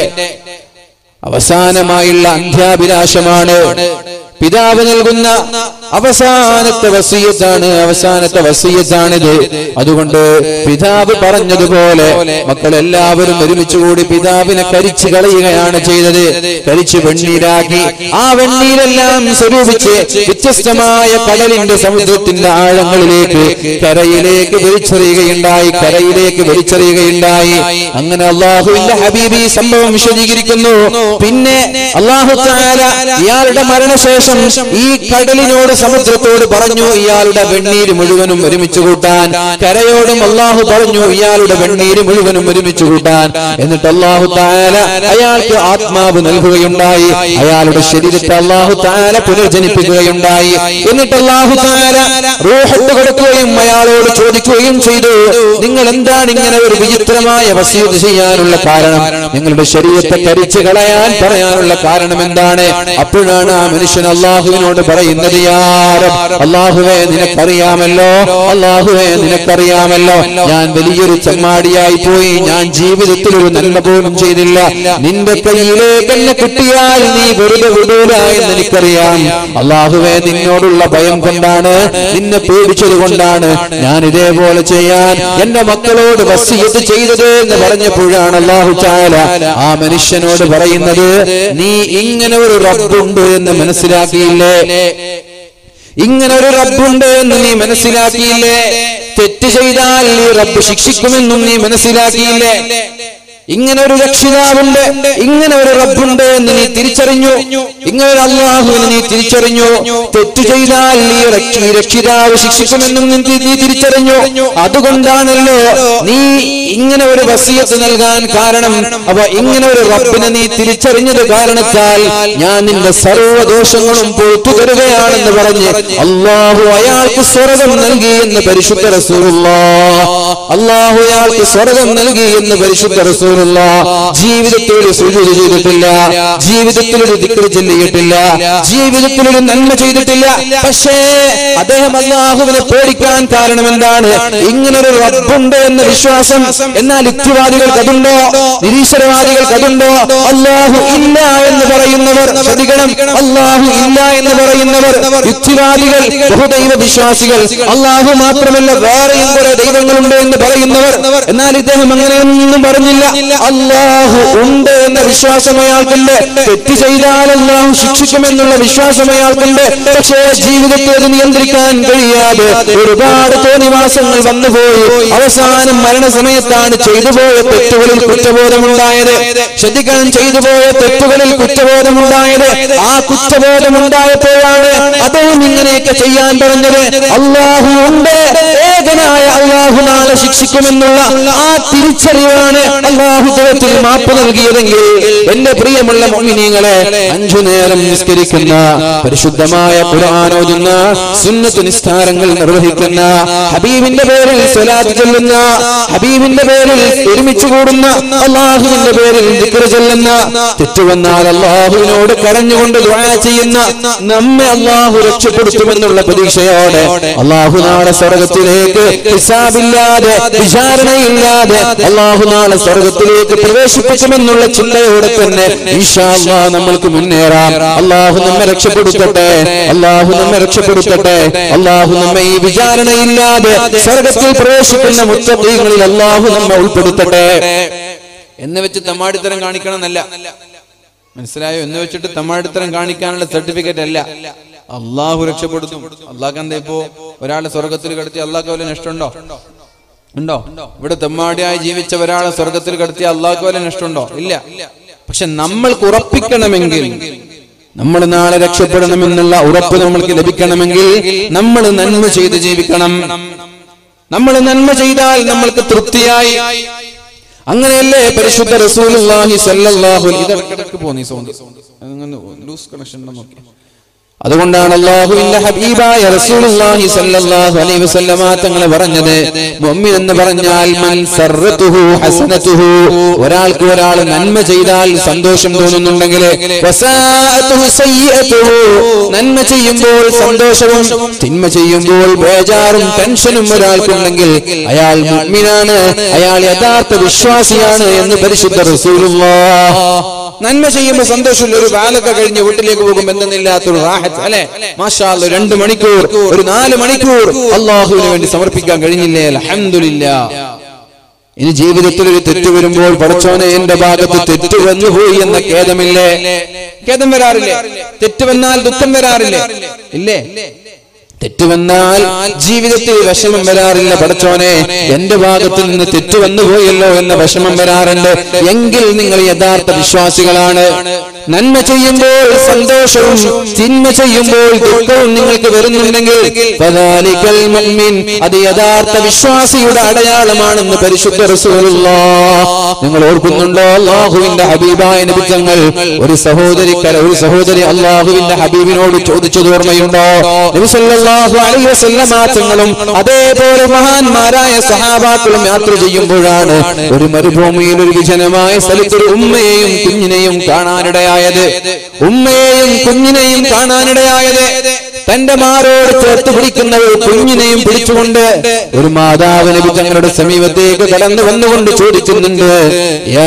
അവസാനമായുള്ള അന്ത്യാഭിലാഷമാണ് പിതാവ് നൽകുന്ന അവസാനത്തെ വസീയത്താണ് അവസാനത്തെ വസീയത്താണിത് അതുകൊണ്ട് പിതാവ് പറഞ്ഞതുപോലെ മക്കളെല്ലാവരും ഒരുമിച്ച് കൂടി പിതാവിനെ കരിച്ചു കളയുകയാണ് ചെയ്തത് കരിച്ചു വെണ്ണീരാക്കി ആ വെണ്ണീരെല്ലാം സ്വരൂപിച്ച് വ്യത്യസ്തമായ കടലിന്റെ സമുദ്രത്തിന്റെ ആഴങ്ങളിലേക്ക് കരയിലേക്ക് വലിച്ചെറിയുകയുണ്ടായി കരയിലേക്ക് വലിച്ചെറിയുകയുണ്ടായി അങ്ങനെ അള്ളാഹുവിന്റെ ഹബീബി സംഭവം വിശദീകരിക്കുന്നു പിന്നെ അള്ളാഹു താല ഇയാളുടെ മരണശേഷം ഈ കടലിനോട് സമുദ്രത്തോട് പറഞ്ഞു ഇയാളുടെ വെണ്ണീര് മുഴുവനും ഒരുമിച്ച് കൂട്ടാൻ കരയോടും അള്ളാഹു പറഞ്ഞു ഇയാളുടെ വെണ്ണീര് മുഴുവനും ഒരുമിച്ച് കൂട്ടാൻ എന്നിട്ട് അള്ളാഹു താല അയാൾക്ക് ആത്മാവ് നൽകുകയുണ്ടായി അയാളുടെ ശരീരത്തെ അള്ളാഹു താല പുനർജനിപ്പിക്കുകയുണ്ടായി എന്നിട്ട് അള്ളാഹു താല റൂഹത്ത് കൊടുക്കുകയും അയാളോട് ചോദിക്കുകയും ചെയ്തു നിങ്ങൾ എന്താണ് ഇങ്ങനെ ഒരു വിചിത്രമായ വസീത് ചെയ്യാനുള്ള കാരണം നിങ്ങളുടെ ശരീരത്തെ കരിച്ചു കളയാൻ പറയാനുള്ള കാരണം എന്താണ് അപ്പോഴാണ് ആ മനുഷ്യൻ അള്ളാഹുവിനോട് പറയുന്നത് യാരം അള്ളാഹുവെ നിനക്കറിയാമല്ലോ അള്ളാഹുവെ നിനക്കറിയാമല്ലോ ഞാൻ വലിയൊരു ചമ്മാടിയായി പോയി ഞാൻ ജീവിതത്തിൽ ഒരു നന്മ പോലും ചെയ്തില്ല നിന്റെ കയ്യിലേക്ക് എന്നെ കിട്ടിയാൽ നീ വെറുതെ വിടൂല എന്ന് എനിക്കറിയാം അള്ളാഹുവെ നിന്നോടുള്ള ഭയം കൊണ്ടാണ് നിന്നെ പേടിച്ചത് കൊണ്ടാണ് ഞാൻ ഇതേപോലെ ചെയ്യാൻ എന്റെ മക്കളോട് വസിയത്ത് ചെയ്തത് എന്ന് പറഞ്ഞപ്പോഴാണ് അള്ളാഹു ചാല ആ മനുഷ്യനോട് പറയുന്നത് നീ ഇങ്ങനെ ഒരു റബ്ബുണ്ട് എന്ന് മനസ്സിലാക്കിയില്ലേ ഇങ്ങനെ ഒരു റബ്ബുണ്ട് എന്ന് നീ മനസ്സിലാക്കിയില്ലേ തെറ്റ് ചെയ്താൽ ഈ റബ്ബ് ശിക്ഷിക്കുമെന്നും നീ മനസ്സിലാക്കിയില്ലേ ഇങ്ങനെ ഒരു രക്ഷിതാവുണ്ട് ഇങ്ങനെ ഒരു റബ്ബുണ്ട് എന്ന് നീ തിരിച്ചറിഞ്ഞു ഇങ്ങനെ ഒരു അള്ളാഹുവിനെ നീ തിരിച്ചറിഞ്ഞു തെറ്റു ചെയ്താൽ ഈ രക്ഷ- ഈ രക്ഷിതാവ് ശിക്ഷിക്കുമെന്നും നീ തി- നീ തിരിച്ചറിഞ്ഞു അതുകൊണ്ടാണല്ലോ നീ ഇങ്ങനെ ഒരു വസിയത്ത് നൽകാൻ കാരണം അപ്പൊ ഇങ്ങനെ ഒരു റബ്ബിനെ നീ തിരിച്ചറിഞ്ഞത് കാരണത്താൽ ഞാൻ നിന്റെ സർവ്വദോഷങ്ങളും പുറത്തു തരുകയാണെന്ന് പറഞ്ഞ് അള്ളാഹു അയാൾക്ക് സ്വർഗം നൽകി എന്ന് പരിശുദ്ധ റസൂലുള്ള അള്ളാഹു അയാൾക്ക് സ്വർഗം നൽകി എന്ന് പരിശുദ്ധ റസൂലുള്ള ജീവിതത്തിൽ ഒരു സുജൂദ് ചെയ്തിട്ടില്ല ജീവിതത്തിൽ ഒരു ദിക്ർ ചൊല്ലിയിട്ടില്ല ജീവിതത്തിൽ ഒരു നന്മ ചെയ്തിട്ടില്ല പക്ഷേ അദ്ദേഹം അള്ളാഹുവിനെ പേടിക്കാൻ കാരണം എന്താണ് ഇങ്ങനെ ഒരു റബ്ബുണ്ട് എന്ന വിശ്വാസം എന്നാൽ യുക്തിവാദികൾക്ക് അതുണ്ടോ നിരീശ്വരവാദികൾക്ക് അതുണ്ടോ അള്ളാഹു ഇല്ല എന്ന് പറയുന്നവർ ശ്രദ്ധിക്കണം അള്ളാഹു ഇല്ല എന്ന് പറയുന്നവർ യുക്തിവാദികൾ ബഹുദൈവ വിശ്വാസികൾ അള്ളാഹു മാത്രമല്ല വേറെയും കുറെ ദൈവങ്ങളുണ്ട് എന്ന് പറയുന്നവർ എന്നാൽ ഇദ്ദേഹം അങ്ങനെയൊന്നും പറഞ്ഞില്ല അള്ളാഹു ഉണ്ട് എന്ന വിശ്വാസം അയാൾക്കുണ്ട് തെറ്റ് ചെയ്താൽ അള്ളാഹു ശിക്ഷിക്കുമെന്നുള്ള വിശ്വാസം അയാൾക്കുണ്ട് പക്ഷേ ജീവിതത്തെ അത് നിയന്ത്രിക്കാൻ കഴിയാതെ ഒരുപാട് തോന്നിവാസങ്ങൾ വന്നുപോയി അവസാനം മരണസമയത്താണ് ചെയ്തു പോയ തെറ്റുകളിൽ കുറ്റബോധമുണ്ടായത് ശ്രദ്ധിക്കാൻ ചെയ്തു പോയ തെറ്റുകളിൽ കുറ്റബോധമുണ്ടായത് ആ കുറ്റബോധമുണ്ടായപ്പോഴാണ് അദ്ദേഹം ഇങ്ങനെയൊക്കെ ചെയ്യാൻ പറഞ്ഞത് അള്ളാഹു ഉണ്ട് ഏകനായ അള്ളാഹു നാളെ ശിക്ഷിക്കുമെന്നുള്ള ആ തിരിച്ചറിവാണ് അള്ളാഹു ദൈവത്തിൽ മാപ്പ് നൽകിയതെങ്കിൽ എന്റെ പ്രിയമുള്ള മോമിനിങ്ങളെ അഞ്ചു നേരം നിസ്കരിക്കുന്ന പരിശുദ്ധമായ ഖുർആാനോതുന്ന സുന്നത്ത് നിസ്കാരങ്ങൾ നിർവഹിക്കുന്ന ഹബീബിന്റെ പേരിൽ സ്വലാത്ത് ചൊല്ലുന്ന ഹബീബിന്റെ പേരിൽ ഒരുമിച്ച് കൂടുന്ന അള്ളാഹുവിന്റെ പേരിൽ ദിക്ർ ചൊല്ലുന്ന തെറ്റുവന്നാൽ അള്ളാഹുവിനോട് കരഞ്ഞുകൊണ്ട് ദുആ ചെയ്യുന്ന നമ്മെ അള്ളാഹു രക്ഷപ്പെടുത്തുമെന്നുള്ള പ്രതീക്ഷയോടെ അള്ളാഹു നാളെ സ്വർഗത്തിലേക്ക് ഹിസാബില്ലാതെ വിചാരണയില്ലാതെ അള്ളാഹു നാളെ സ്വർഗത്തിലേക്ക് പ്രവേശിപ്പിക്കുമെന്നുള്ള ചിന്തയോടെ തന്നെ ഇൻഷാ അല്ലാഹ് നമ്മൾക്ക് മുന്നേറാം അള്ളാഹു നമ്മെ രക്ഷപ്പെടുത്തട്ടെ അള്ളാഹു നമ്മെ രക്ഷപ്പെടുത്തട്ടെ അള്ളാഹു നമ്മെ ഈ വിചാരണയില്ലാതെ സ്വർഗത്തിൽ പ്രവേശിക്കുന്ന മുത്തീങ്ങളിൽ അള്ളാഹു നമ്മെ ഉൾപ്പെടുത്തട്ടെ എന്ന് വെച്ച് തമ്മാടിത്തരം കാണിക്കണം എന്നല്ല മനസ്സിലായോ എന്ന് വെച്ചിട്ട് തമ്മാടിത്തരം കാണിക്കാനുള്ള സർട്ടിഫിക്കറ്റ് അല്ല അള്ളാഹു രക്ഷപ്പെടുത്തും അള്ളാഹ് എന്താ ഇപ്പോ ഒരാളെ സ്വർഗത്തിൽ കടത്തി അള്ളാഹ് വല്ല നഷ്ടമുണ്ടോ ഉണ്ടോ ഇവിടെ തെമ്മാടിയായി ജീവിച്ച ഒരാളെ സ്വർഗത്തിൽ കടത്തി അള്ളാഹ് വല്ല നഷ്ടമുണ്ടോ ഇല്ല പക്ഷെ നമ്മൾക്ക് ഉറപ്പിക്കണമെങ്കിൽ നമ്മൾ നാളെ രക്ഷപ്പെടണമെന്നുള്ള ഉറപ്പ് നമ്മൾക്ക് ലഭിക്കണമെങ്കിൽ നമ്മൾ നന്മ ചെയ്ത് ജീവിക്കണം നമ്മൾ നന്മ ചെയ്താൽ നമ്മൾക്ക് തൃപ്തിയായി അങ്ങനെയല്ലേ പരിശുദ്ധ റസൂലുള്ളാഹി സ്വല്ലല്ലാഹു അലൈഹി ഇടയ്ക്കിടയ്ക്ക് പോകുന്നു ഈ സൗണ്ട് അങ്ങനെ ലൂസ് കണക്ഷൻ ഉണ്ടോ നോക്കി അതുകൊണ്ടാണ് അള്ളാഹുവിന്റെ ഹബീബായ റസൂലുള്ളാഹി സ്വല്ലല്ലാഹു അലൈഹി വസല്ലമ തങ്ങൾ പറഞ്ഞത് മുഅ്മിൻ എന്ന് പറഞ്ഞാൽ മൻ സർറതുഹു ഹസനതുഹു ഒരാൾക്ക് ഒരാൾ നന്മ ചെയ്താൽ സന്തോഷം തോന്നുന്നുണ്ടെങ്കിൽ വസാഅതുഹു സയ്യിഅതുഹു നന്മ ചെയ്യുമ്പോൾ സന്തോഷവും തിന്മ ചെയ്യുമ്പോൾ ബേജാറും ടെൻഷനും ഒരാൾക്കുണ്ടെങ്കിൽ അയാൾ മുഅ്മിനാണ് അയാൾ യഥാർത്ഥ വിശ്വാസിയാണ് എന്ന് പരിശുദ്ധ റസൂലുള്ളാഹ് നന്മ ചെയ്യുമ്പോൾ സന്തോഷമില്ല ഒരു ബാലൊക്കെ കഴിഞ്ഞ് വീട്ടിലേക്ക് പോകുമ്പോൾ എന്തെന്നില്ലാത്തൊരു റാഹത്ത് അല്ലെ മാഷാ അല്ലാ, രണ്ട് മണിക്കൂർ ഒരു നാല് മണിക്കൂർ അള്ളാഹുവിന് വേണ്ടി സമർപ്പിക്കാൻ കഴിഞ്ഞില്ലേ അൽഹംദുലില്ലാ ഇനി ജീവിതത്തിൽ ഒരു തെറ്റ് വരുമ്പോൾ പടച്ചോനെ എന്റെ ഭാഗത്ത് തെറ്റ് വന്നുപോയി എന്ന ഖേദമില്ലേ ഖേദം വരാറില്ലേ തെറ്റ് വന്നാൽ ദുഃഖം വരാറില്ലേ ഇല്ലേ തെറ്റ് വന്നാൽ ജീവിതത്തിൽ വിഷമം വരാറില്ല പടച്ചോനെ എന്റെ ഭാഗത്ത് നിന്ന് തെറ്റ് വന്നുപോയല്ലോ എന്ന വിഷമം വരാറുണ്ട് എങ്കിൽ നിങ്ങൾ യഥാർത്ഥ വിശ്വാസികളാണ് നന്മ ചെയ്യുമ്പോൾ സന്തോഷവും തിന്മ ചെയ്യുമ്പോൾ ദുഃഖവും നിങ്ങൾക്ക് വരുന്നുണ്ടെങ്കിൽ ഫദാലിക്കൽ മുഅ്മിൻ അത് യഥാർത്ഥ വിശ്വാസിയുടെ അടയാളമാണെന്ന് പരിശുദ്ധ റസൂലുള്ളാഹ് നിങ്ങൾ ഓർക്കുന്നുണ്ടോ അള്ളാഹുവിന്റെ ഹബീബായ നബിത്തങ്ങൾ ഒരു സഹോദരിക്കല ഒരു സഹോദരി അള്ളാഹുവിന്റെ ഹബീബിനോട് ചോദിച്ചത് ഓർമ്മയുണ്ടോ നബി സല്ലല്ലാഹു അലൈഹി വസല്ലമ തങ്ങളും അതേപോലെ മഹാന്മാരായ സഹാബാക്കളും യാത്ര ചെയ്യുമ്പോഴാണ് ഒരു മരുഭൂമിയിൽ ഒരു വിജനമായ സ്ഥലത്ത് ഒരു ഉമ്മയെയും കുഞ്ഞിനെയും കാണാനിടയായി കാണാനിടയായത് ഉമ്മയെയും കുഞ്ഞിനെയും കാണാനിടയായത് തന്റെ മാരോട് ചേർത്ത് പിടിക്കുന്ന ഒരു കുഞ്ഞിനെയും പിടിച്ചുകൊണ്ട് ഒരു മാതാവ് നബി തങ്ങളുടെ സമീപത്തേക്ക് കടന്നു വന്നുകൊണ്ട് ചോദിക്കുന്നുണ്ട് യാ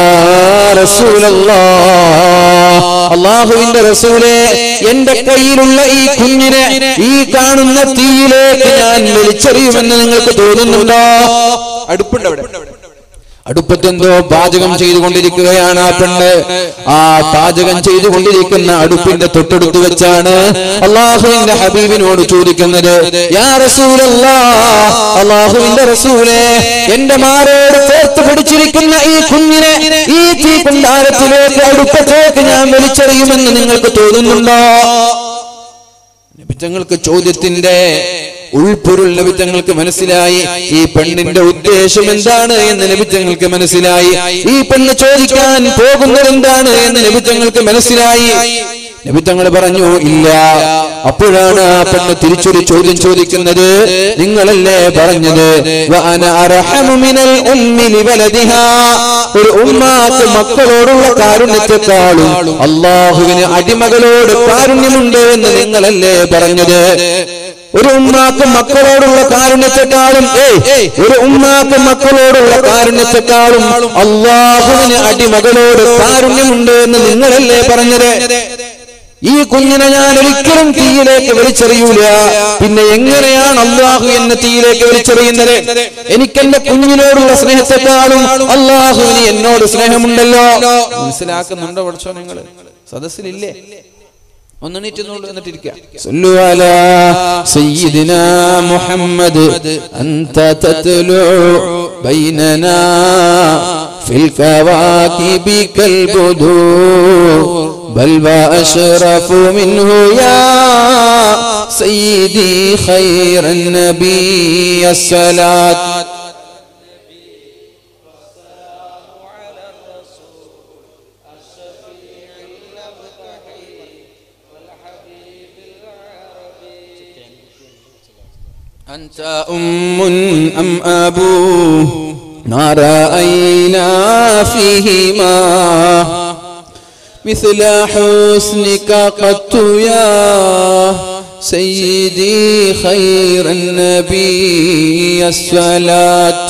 റസൂലല്ലാ അള്ളാഹുവിന്റെ റസൂലെ എന്റെ കയ്യിലുള്ള ഈ കുഞ്ഞിനെ ഈ കാണുന്ന തീയിലേക്ക് ഞാൻ വലിച്ചെറിയുമെന്ന് നിങ്ങൾക്ക് തോന്നുന്നുണ്ടോ അടുപ്പുണ്ട് അവിടെ അടുപ്പത്തെന്തോ പാചകം ചെയ്തുകൊണ്ടിരിക്കുകയാണ് ആ പെണ്ണ് ആ പാചകം ചെയ്തുകൊണ്ടിരിക്കുന്ന അടുപ്പിന്റെ തൊട്ടടുത്ത് വെച്ചാണ് അള്ളാഹുവിന്റെ ഹബീബിനോട് ചോദിക്കുന്നത് യാ റസൂലല്ലാ അള്ളാഹുവിന്റെ റസൂലെ എന്റെ മാരോട് ചേർത്ത് പിടിച്ചിരിക്കുന്ന ഈ കുഞ്ഞിനെ ഈ തീ കുണ്ടാരത്തിലേക്ക് അടുപ്പത്തേക്ക് ഞാൻ വലിച്ചെറിയുമെന്ന് നിങ്ങൾക്ക് തോന്നുന്നുണ്ടോ നബിത്തങ്ങൾക്ക് ചോദ്യത്തിന്റെ ഉൾപ്പൊരുൾ നബിത്തങ്ങൾക്ക് മനസ്സിലായി ഈ പെണ്ണിന്റെ ഉദ്ദേശം എന്താണ് എന്ന് നബിത്തങ്ങൾക്ക് മനസ്സിലായി ഈ പെണ്ണ് ചോദിക്കാൻ പോകുന്നത് എന്താണ് എന്ന് നബിത്തങ്ങൾക്ക് മനസ്സിലായി നബിത്തങ്ങൾ പറഞ്ഞു ഇല്ല അപ്പോഴാണ് ആ പെണ്ണ് തിരിച്ചൊരു ചോദ്യം ചോദിക്കുന്നത് നിങ്ങളല്ലേ പറഞ്ഞത് വഅന അർഹമു മിനൽ ഉമ്മി ലിവലദിഹാ. ഒരു ഉമ്മാക്ക് മക്കളോടുള്ള കാരുണ്യത്തെക്കാളും അള്ളാഹുവിന് അടിമകളോട് കാരുണ്യമുണ്ട് എന്ന് നിങ്ങളല്ലേ പറഞ്ഞത് ഒരു ഉമ്മാക്ക് മക്കളോടുള്ള കാരുണ്യത്തെക്കാളും ഏയ് ഒരു ഉമ്മാക്ക് മക്കളോടുള്ള കാരുണ്യത്തെക്കാളും അള്ളാഹുവിന് അടിമകളോട് കാരുണ്യമുണ്ട് എന്ന് നിങ്ങളല്ലേ പറഞ്ഞത് ഈ കുഞ്ഞിനെ ഞാൻ ഒരിക്കലും തീയിലേക്ക് വലിച്ചെറിയൂല പിന്നെ എങ്ങനെയാണ് അള്ളാഹു എന്നെ തീയിലേക്ക് വലിച്ചെറിയുന്നത് എനിക്ക് എന്റെ കുഞ്ഞിനോടുള്ള സ്നേഹത്തെക്കാളും അള്ളാഹുവിന് എന്നോട് സ്നേഹമുണ്ടല്ലോ മനസ്സിലാക്കുന്നുണ്ടോ പഠിച്ചോ നിങ്ങൾ സദസ്സിലില്ലേ ഒന്നെണീറ്റുന്നുള്ളൂ എന്നിട്ടിരിക്കുക صلوا على سيدنا محمد أنت تتلو بيننا في الكواكب كالبدور بل وأشرف منه يا سيدي خير النبي الصلاة أنت أم أم أبو ما رأينا فيهما مثل حسنك قط يا سيدي خير النبي الصلاة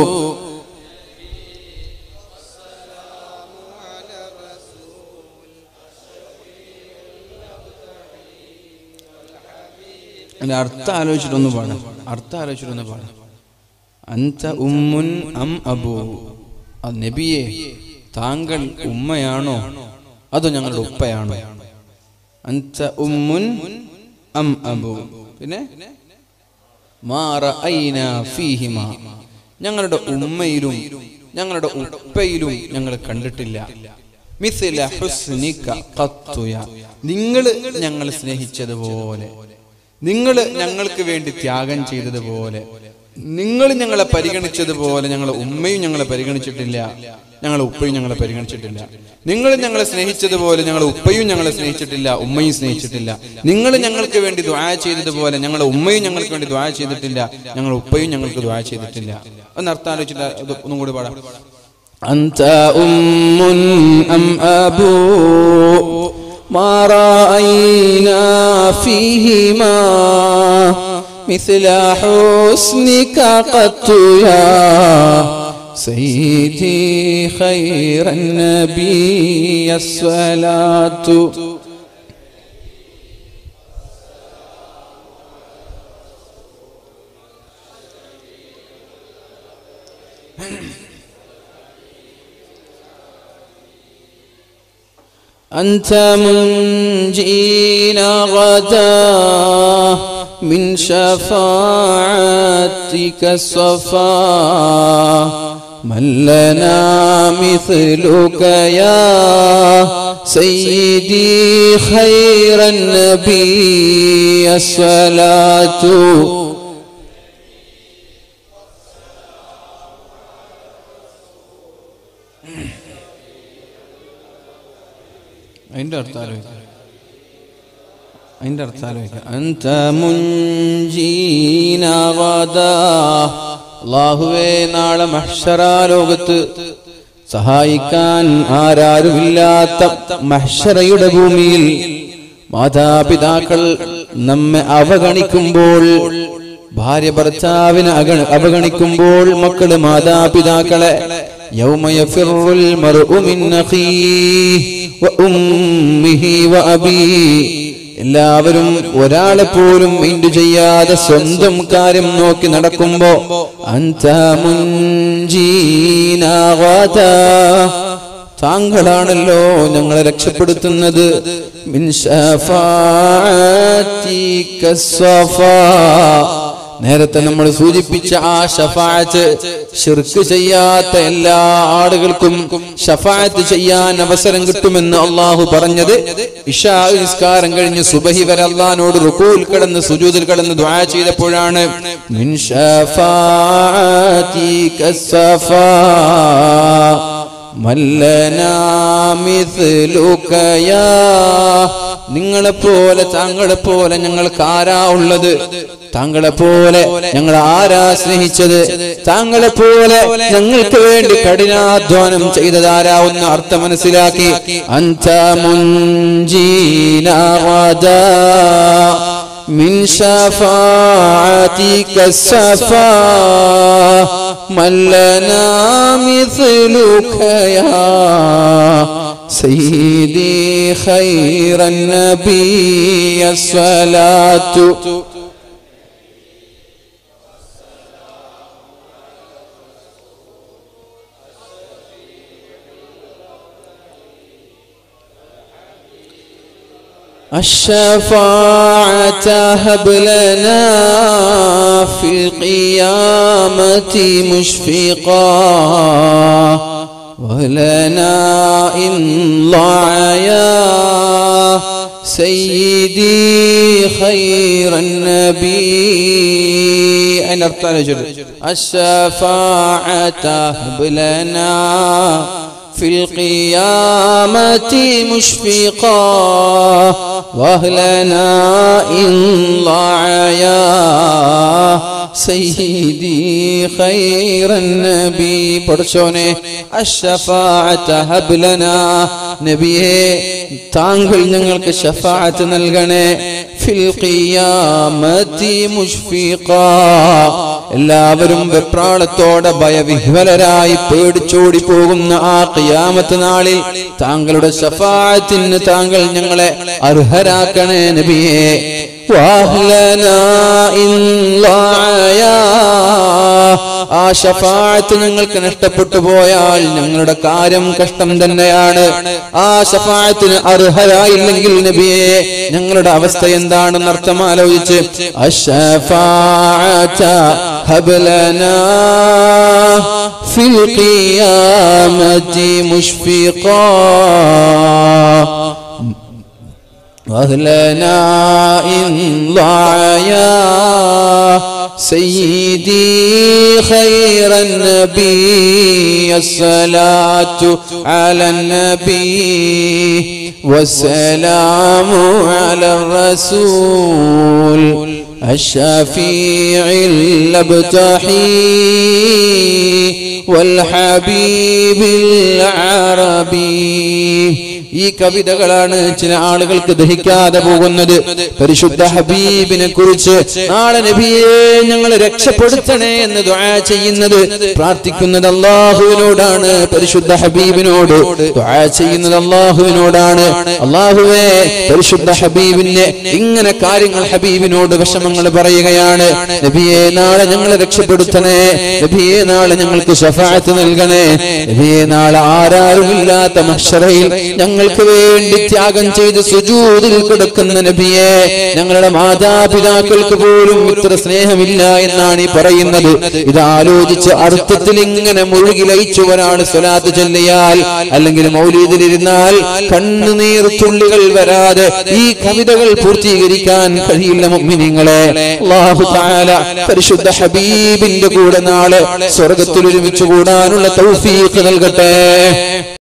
അതിന്റെ അർത്ഥം ആലോചിച്ചിട്ടൊന്ന് പാടാം അർത്ഥം ആലോചിച്ചിട്ടൊന്ന് പാടാം അന്ത ഉമ്മുൻ അം അബു ആ നബിയെ താങ്കൾ ഉമ്മയാണോ അതോ ഞങ്ങളുടെ ഉപ്പയാണോ അന്ത ഉമ്മുൻ അം അബു പിന്നെ മാ റഅയ്ന ഫീഹിമ ഞങ്ങളുടെ ഉമ്മയിലും ഞങ്ങളുടെ ഉപ്പയിലും ഞങ്ങൾ കണ്ടിട്ടില്ല മിഥില ഹുസ്നിക ഖത്തുയ നിങ്ങൾ ഞങ്ങൾ സ്നേഹിച്ചതുപോലെ നിങ്ങൾ ഞങ്ങൾക്ക് വേണ്ടി ത്യാഗം ചെയ്തതുപോലെ നിങ്ങൾ ഞങ്ങളെ പരിഗണിച്ചതുപോലെ ഞങ്ങളെ ഉമ്മയും ഞങ്ങളെ പരിഗണിച്ചിട്ടില്ല ഞങ്ങളെ ഉപ്പയും ഞങ്ങളെ പരിഗണിച്ചിട്ടില്ല നിങ്ങൾ ഞങ്ങളെ സ്നേഹിച്ചതുപോലെ ഞങ്ങളെ ഉപ്പയും ഞങ്ങളെ സ്നേഹിച്ചിട്ടില്ല ഉമ്മയും സ്നേഹിച്ചിട്ടില്ല നിങ്ങൾ ഞങ്ങൾക്ക് വേണ്ടി ദ്വായ ചെയ്തതുപോലെ ഞങ്ങളെ ഉമ്മയും ഞങ്ങൾക്ക് വേണ്ടി ദ്വായ ചെയ്തിട്ടില്ല ഞങ്ങളെ ഉപ്പയും ഞങ്ങൾക്ക് ദ്വായ ചെയ്തിട്ടില്ല ഒന്ന് അർത്ഥം ആലോചിച്ചിട്ട് അത് ഒന്നും കൂടി പാടാം أنت أم أم أبو ما رأينا فيهما مثل حسنك قط يا سيدي خير النبي الصلاة أنت منجينا غدا من شفاعتك الصفا من لنا مثلك يا سيدي خير النبي الصلاة അതിന്റെ അർത്ഥം ആലോചിക്കാം അതിന്റെ അർത്ഥം ആലോചിക്കാം അന്ത മുഞ്ചീനാവാദ അള്ളാഹുവേ നാളെ മഹ്ഷറാ ലോകത്ത് സഹായിക്കാൻ ആരാരുമില്ലാത്ത മഹ്ഷറയുടെ ഭൂമിയിൽ മാതാപിതാക്കൾ നമ്മെ അവഗണിക്കുമ്പോൾ ഭാര്യ ഭർത്താവിനെ അഗ- അവഗണിക്കുമ്പോൾ മക്കള് മാതാപിതാക്കളെ يوم يفر المرء من أخيه وأمه وأبيه എല്ലാവരും ഒരാളെ പോലും മൈൻഡ് ചെയ്യാതെ സ്വന്തം കാര്യം നോക്കി നടക്കുമ്പോ അന്ത മുൻജീനാ ഗദാ. താങ്കളാണല്ലോ ഞങ്ങളെ രക്ഷപ്പെടുത്തുന്നത് മിൻ ശഫാഅതിക സ്വഫാ. നേരത്തെ നമ്മൾ സൂചിപ്പിച്ച ആ ഷഫാത്ത് ഷിർക്ക് ചെയ്യാത്ത എല്ലാ ആളുകൾക്കും ഷഫാത്ത് ചെയ്യാൻ അവസരം കിട്ടുമെന്ന് അള്ളാഹു പറഞ്ഞത് ഇഷാ നിസ്കാരം കഴിഞ്ഞ് സുബഹി വരെ അള്ളഹാനോട് റുക്കൂൽ കിടന്ന് സുജൂദിൽ കിടന്ന് ദ്വാ ചെയ്തപ്പോഴാണ് മിൻ ശഫാഅതിക സ്വഫാ. മല്ലനാമിഥ്ലുകയാ നിങ്ങളെ പോലെ താങ്കളെ പോലെ ഞങ്ങൾക്ക് ആരാ ഉള്ളത് താങ്കളെ പോലെ ഞങ്ങൾ ആരാ സ്നേഹിച്ചത് താങ്കളെ പോലെ ഞങ്ങൾക്ക് വേണ്ടി കഠിനാധ്വാനം ചെയ്തതാരാ ഒന്ന് അർത്ഥം മനസ്സിലാക്കി അന്ത മുൻജീനാ വദാ من شفاعتك السفا من لنا مثلك يا سيدي خير النبي الصلاة الشفاعة هب لنا في القيامة مشفقا ولنا إن ضاع يا سيدي خير النبي أين أرطال الشفاعة هب لنا في القيامة مشفقا واهلنا إن ضاع يا سيدي خير النبي برشوني الشفاعة هب لنا നബിയെ താങ്കൾ ഞങ്ങൾക്ക് ഷഫാഅത്ത് നൽകണേ ഫിൽ ഖിയാമത്തി മുഷ്ഫിഖ എല്ലാവരും വെപ്രാളത്തോടെ ഭയവിഹ്വലരായി പേടിച്ചോടി പോകുന്ന ആ ഖിയാമത്ത് നാളിൽ താങ്കളുടെ ഷഫാഅത്തിന് താങ്കൾ ഞങ്ങളെ അർഹരാക്കണേ നബിയെ വാഹ്ലനാ ഇൻ ളായാ. ആ ഷഫാഅത്ത് ഞങ്ങൾക്ക് നഷ്ടപ്പെട്ടു പോയാൽ ഞങ്ങളുടെ കാര്യം കഷ്ടം തന്നെയാണ് ആ ഷഫാഅത്തിന് അർഹരായില്ലെങ്കിൽ നബിയെ ഞങ്ങളുടെ അവസ്ഥ എന്താണെന്ന് അർത്ഥം ആലോചിച്ച് അശഫാഅത ഹബ് ലനാ ഫിൽ ഖിയാമത്തി മുഷ്ഫിഖാ أهلنا إن ضاعيا سيدي خير النبي الصلاة على النبي والسلام على الرسول الشفيع الابتحي والحبيب العربي ഈ കവിതകളാണ് ചില ആളുകൾക്ക് ദഹിക്കാതെ പോകുന്നത് പരിശുദ്ധ ഹബീബിനെ കുറിച്ച് നാളെ നബിയെ ഞങ്ങൾ രക്ഷപ്പെടുത്തണേ എന്ന് ദുആ ചെയ്യുന്നത് പ്രാർത്ഥിക്കുന്നത് അള്ളാഹുവിനോടാണ് പരിശുദ്ധ ഹബീബിനോട് ദുആ ചെയ്യുന്നത് അള്ളാഹുവിനോടാണ് അള്ളാഹുവേ പരിശുദ്ധ ഹബീബിനെ ഇങ്ങനെ കാര്യങ്ങൾ ഹബീബിനോട് വിഷമങ്ങൾ പറയുകയാണ് നബിയെ നാളെ ഞങ്ങളെ രക്ഷപ്പെടുത്തണേ നബിയെ നാളെ ഞങ്ങൾക്ക് ഷഫാഅത്ത് നൽകണേ നബിയെ നാളെ ആരാരുമില്ലാത്ത മഹ്ശറയിൽ ഞങ്ങൾക്ക് വേണ്ടി ത്യാഗം ചെയ്ത് സുജൂദിൽ കിടക്കുന്ന നബിയെ ഞങ്ങളുടെ മാതാപിതാക്കൾക്ക് പോലും ഇത്ര സ്നേഹമില്ല എന്നാണ് ഈ പറയുന്നത് ഇത് ആലോചിച്ച് അർത്ഥത്തിൽ ഇങ്ങനെ മുഴുകി ലയിച്ചു ഒരാൾ സ്വലാത്ത് ചൊല്ലിയാൽ അല്ലെങ്കിൽ മൗലീദിലിരുന്നാൽ കണ്ണുനീർ തുള്ളികൾ വരാതെ ഈ കവിതകൾ പൂർത്തീകരിക്കാൻ കഴിയില്ല മുഅ്മിനീങ്ങളെ അല്ലാഹു തആല പരിശുദ്ധ ഹബീബിന്റെ കൂടെ നാളെ സ്വർഗത്തിൽ ഒരുമിച്ച് കൂടാനുള്ള തൗഫീഖ് നൽകട്ടെ